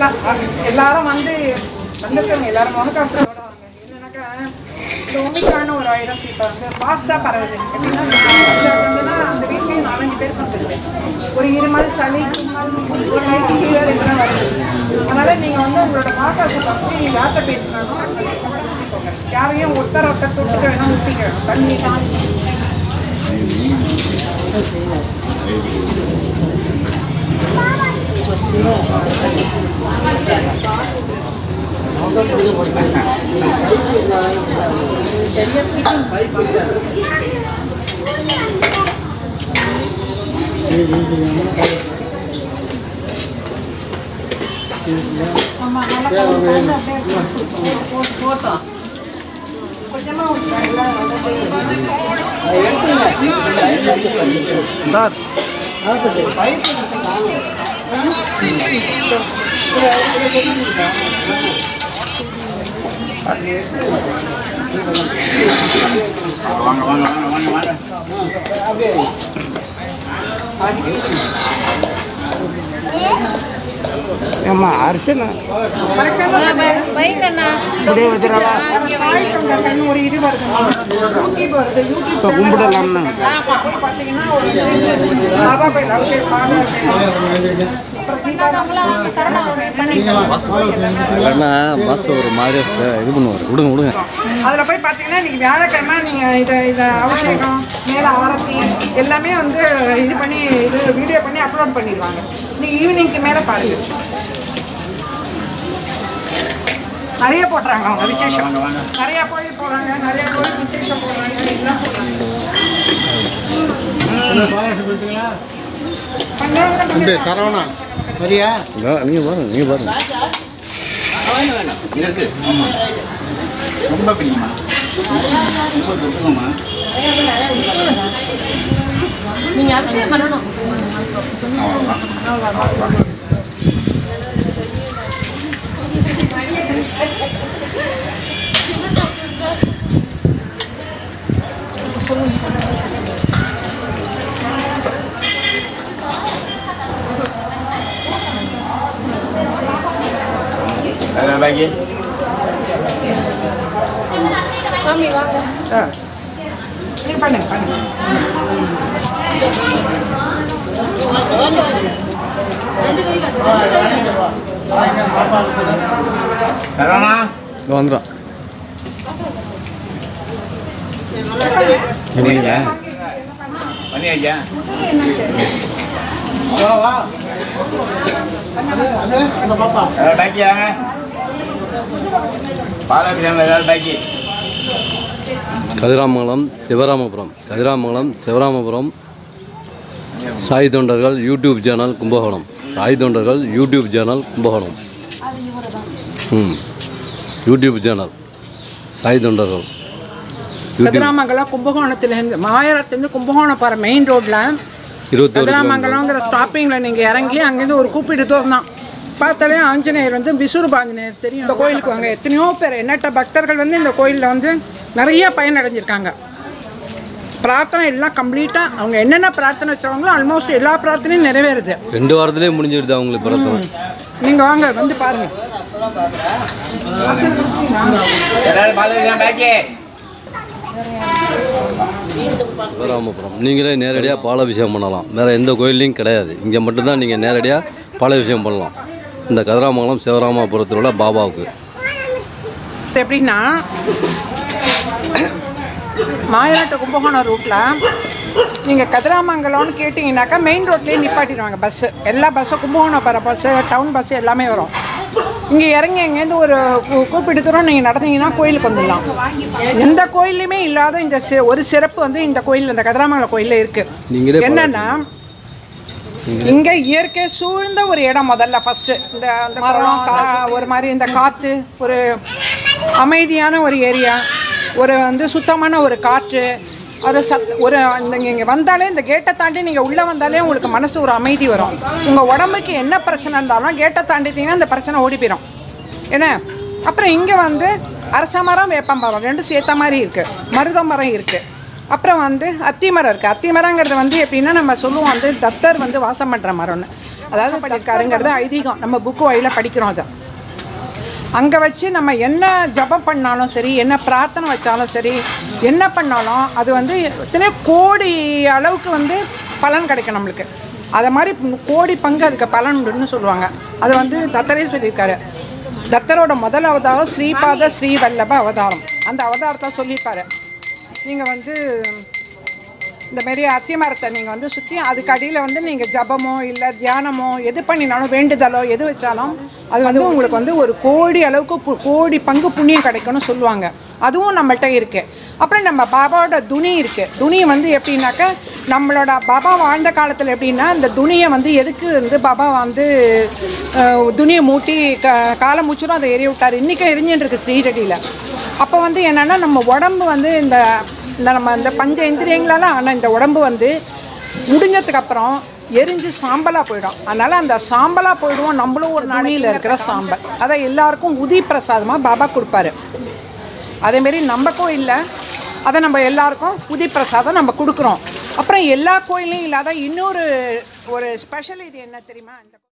தான் எல்லாரும் வந்து வந்திருக்கவங்க எல்லாரும் முகக்காசோட வாங்க என்னன்னாக்கா இந்த ஒமிக்கான ஒரு வைரஸ் இப்போ வந்து ஃபாஸ்ட்டாக பரவுது எப்படின்னா இதுல வந்துன்னா அந்த வீட்லேயும் நாலஞ்சு பேருக்கு வந்துருது ஒரு இருமல் சளி தும்மல் ஒரு நைட் ஃபீவர் இதெல்லாம் வருது அதனால நீங்கள் வந்து உங்களோட முகக்காசை ஃபஸ்ட்டு நீங்கள் யார்கிட்ட பேசினாலும் பண்ணிக்கோங்க யாரையும் ஒருத்தர் ஒருத்தர் தொட்டுக்க வேணாம் ஊற்றிக்க வேணும் தண்ணி காஞ்சி ஆமா நல்லா கலந்து அப்படியே போட்டோம் கொஞ்சமா ஊத்துங்க, எல்லாம் வந்து சார் வாங்க வாங்க வாங்க வாங்க வாங்க ஏம்மா அர்ச்சனை வைங்கண்ணா இப்படியே வச்சிடவா வாய்க்குள்ள கண்ணு ஒரு இது வருது யூடியூப் வருது யூடியூப் இப்போ கும்பிடலாம்னா போய் பார்த்தீங்கன்னா ஒரு இது பாபா கோயில் அவுட்டு பாபா கோயில். அப்புறம் இல்லைன்னா பஸ் ஒரு மாதிரியா ஸ்பே- இது பண்ணுவார் விடுங்க விடுங்க அதுல போய் பார்த்தீங்கன்னா இன்னைக்கு வியாழக்கிழமை நீங்க இதை இதை அபிஷேகம் மேல ஆரத்தி எல்லாமே வந்து இது பண்ணி இது வீடியோ பண்ணி அப்லோட் பண்ணிடுவாங்க இன்னைக்கு ஈவினிங்க்கு மேல பாருங்க நிறைய போடுறாங்க அவங்க விசேஷம் நிறைய கோயில் போறாங்க நிறைய கோயில் விசேஷம் போடுறாங்க எல்லாம் போடுறாங்க பஞ்சாயத்துல தம்பி சரவணா சரியா இதோ, நீங்க பாருங்க நீங்க பாருங்க இங்க இருக்கு ஆமா ரொம்ப பிடிக்குமா ரொம்ப துப்புமா நீங்க அப்படியே பண்ணணும் பாக்கி சாமி வாங்க ஆ. நீ பண்ணுங்க பண்ணுங்க சரவணா இதோ வந்துடும் பண்ணியாச்சா வா வா அது அந்த பாப்பா ஏதாவது பாக்கி வாங்க பாலாபிஷேகம் ஏதாவது பாக்கி கதிராமங்கலம் சிவராமபுரம் கதிராமங்கலம் சிவராமபுரம் சாய் தொண்டர்கள் யூடியூப் சேனல் கும்பகோணம் சாய் தொண்டர்கள் யூடியூப் சேனல் கும்பகோணம் ம் யூடியூப் சேனல் சாய் தொண்டர்கள் யூடியூப் கதிராமங்கலம் கும்பகோணத்துலேருந்து மாயரத்துலேருந்து கும்பகோணம் போகிற மெயின் ரோட்டில் இருபத்தோரு கதிராமங்கலங்கிற ஸ்டாப்பிங்கில் நீங்கள் இறங்கி அங்கேருந்து ஒரு கூப்பிட்டு தூரம் தான் பார்த்தாலே ஆஞ்சநேயர் வந்து விசுரூப ஆஞ்சநேயர் தெரியும் இந்த கோயிலுக்கு வாங்க எத்தனையோ பேர் எண்ணற்ற பக்தர்கள் வந்து இந்த கோயிலில் வந்து நிறைய பயனடைஞ்சிருக்காங்க பிரார்த்தனை எல்லாம் கம்ப்ளீட்டாக அவங்க என்னென்ன பிரார்த்தனை வச்சாங்களோ ஆல்மோஸ்ட் எல்லா பிரார்த்தனையும் நிறைவேறுது ரெண்டு வாரத்திலே முடிஞ்சிடுது அவங்களுக்கு பிரச்சனை நீங்கள் வாங்க வந்து பாருங்கள் ஏதாவது பாலாபிஷேகம் பாக்கி சிவராமபுரம் நீங்களே நேரடியாக பாலாபிஷேகம் பண்ணலாம் வேறு எந்த கோயில்லையும் கிடையாது இங்கே மட்டும்தான் நீங்கள் நேரடியாக பாலாபிஷேகம் பண்ணலாம் இந்த கதிராமங்கலம் சிவராமபுரத்தில் உள்ள பாபாவுக்கு எப்படின்னா மாயநாட்டு கும்பகோணம் ரூட்டில் நீங்கள் கதிராமங்கலம்னு கேட்டிங்கனாக்கா மெயின் ரோட்லேயே நிப்பாட்டிடுவாங்க பஸ்ஸு எல்லா பஸ்ஸும் கும்பகோணம் போகிற பஸ்ஸு டவுன் பஸ்ஸு எல்லாமே வரும் இங்கே இறங்கி எங்கேருந்து ஒரு கூ- கூப்பிட்டு தூரம் நீங்கள் நடந்தீங்கன்னா கோயிலுக்கு வந்துடலாம் எந்த கோயில்லையுமே இல்லாத இந்த சி- ஒரு சிறப்பு வந்து இந்த கோயில் இந்த கதிராமங்கலம் கோயிலில் இருக்குது நீங்களே என்னன்னா இங்க இயற்கை சூழ்ந்த ஒரு இடம் முதல்ல ஃபர்ஸ்ட் இந்த அந்த மரம் கா- ஒரு மாதிரி இந்த காத்து ஒரு அமைதியான ஒரு ஏரியா ஒரு வந்து சுத்தமான ஒரு காற்று ஒரு சத் ஒரு இந்த இங்கே வந்தாலே இந்த கேட்டை தாண்டி நீங்கள் உள்ளே வந்தாலே உங்களுக்கு மனசு ஒரு அமைதி வரும் உங்கள் உடம்புக்கு என்ன பிரச்சனை இருந்தாலும் கேட்டை தாண்டிட்டீங்கன்னா அந்த பிரச்சனை ஓடி போயிடும் என்ன அப்புறம் இங்கே வந்து அரச மரம் வேப்ப மரம் ரெண்டும் சேர்த்த மாதிரி இருக்குது மருத மரம் இருக்குது அப்புறம் வந்து அத்தி மரம் இருக்குது அத்தி மரங்கிறது வந்து எப்படின்னா நம்ம சொல்லுவோம் வந்து தத்தர் வந்து வாசம் பண்ணுற மரம்னு அதாவது பண்ணியிருக்காருங்கிறது ஐதீகம் நம்ம புக்கு வழியில் படிக்கிறோம் அதை அங்கே வச்சு நம்ம என்ன ஜபம் பண்ணாலும் சரி என்ன பிரார்த்தனை வச்சாலும் சரி என்ன பண்ணாலும் அது வந்து எத்தனை கோடி அளவுக்கு வந்து பலன் கிடைக்கும் நம்மளுக்கு அதை மாதிரி கோடி பங்கு அதுக்கு பலன் உண்டுன்னு சொல்லுவாங்க அது வந்து தத்தரே சொல்லியிருக்காரு தத்தரோட முதல் அவதாரம் ஸ்ரீபாத ஸ்ரீவல்லப அவதாரம் அந்த அவதாரத்தை சொல்லியிருப்பாரு நீங்கள் வந்து இந்த மாரி அத்தி மரத்தை நீங்கள் வந்து சுற்றி அதுக்கு அடியில் வந்து நீங்கள் ஜபமோ இல்லை தியானமோ எது பண்ணினாலும் வேண்டுதலோ எது வச்சாலும் அது வந்து உங்களுக்கு வந்து ஒரு கோடி அளவுக்கு பு- கோடி பங்கு புண்ணியம் கிடைக்கும்னு சொல்லுவாங்க அதுவும் நம்மள்ட்ட இருக்கு அப்புறம் நம்ம பாபாவோட துணி இருக்குது துணி வந்து எப்படின்னாக்கா நம்மளோட பாபா வாழ்ந்த காலத்தில் எப்படின்னா இந்த துணியை வந்து எதுக்கு வந்து பாபா வந்து அஹ், துணியை மூட்டி க காலை மூச்சுரும் அதை எரிய விட்டார் இன்றைக்கும் எரிஞ்சுட்டு இருக்கு ஸ்ரீரடியில் அப்போ வந்து என்னென்னா நம்ம உடம்பு வந்து இந்த இந்த நம்ம இந்த பஞ்ச இந்திரியங்களால ஆன இந்த உடம்பு வந்து முடிஞ்சதுக்கு அப்புறம் எரிஞ்சு சாம்பலாக போயிடும் அதனால் அந்த சாம்பலாக போயிடுவோம் நம்மளும் ஒரு நாளையில் இருக்கிற சாம்பல் அதை எல்லாருக்கும் உதி பிரசாதமாக பாபா கொடுப்பாரு அதேமாரி நம்ம கோயிலில் அதை நம்ம எல்லாருக்கும் உதி பிரசாதம் நம்ம கொடுக்குறோம் அப்புறம் எல்லா கோயிலையும் இல்லாத இன்னொரு ஒரு ஸ்பெஷல் இது என்ன தெரியுமா இந்த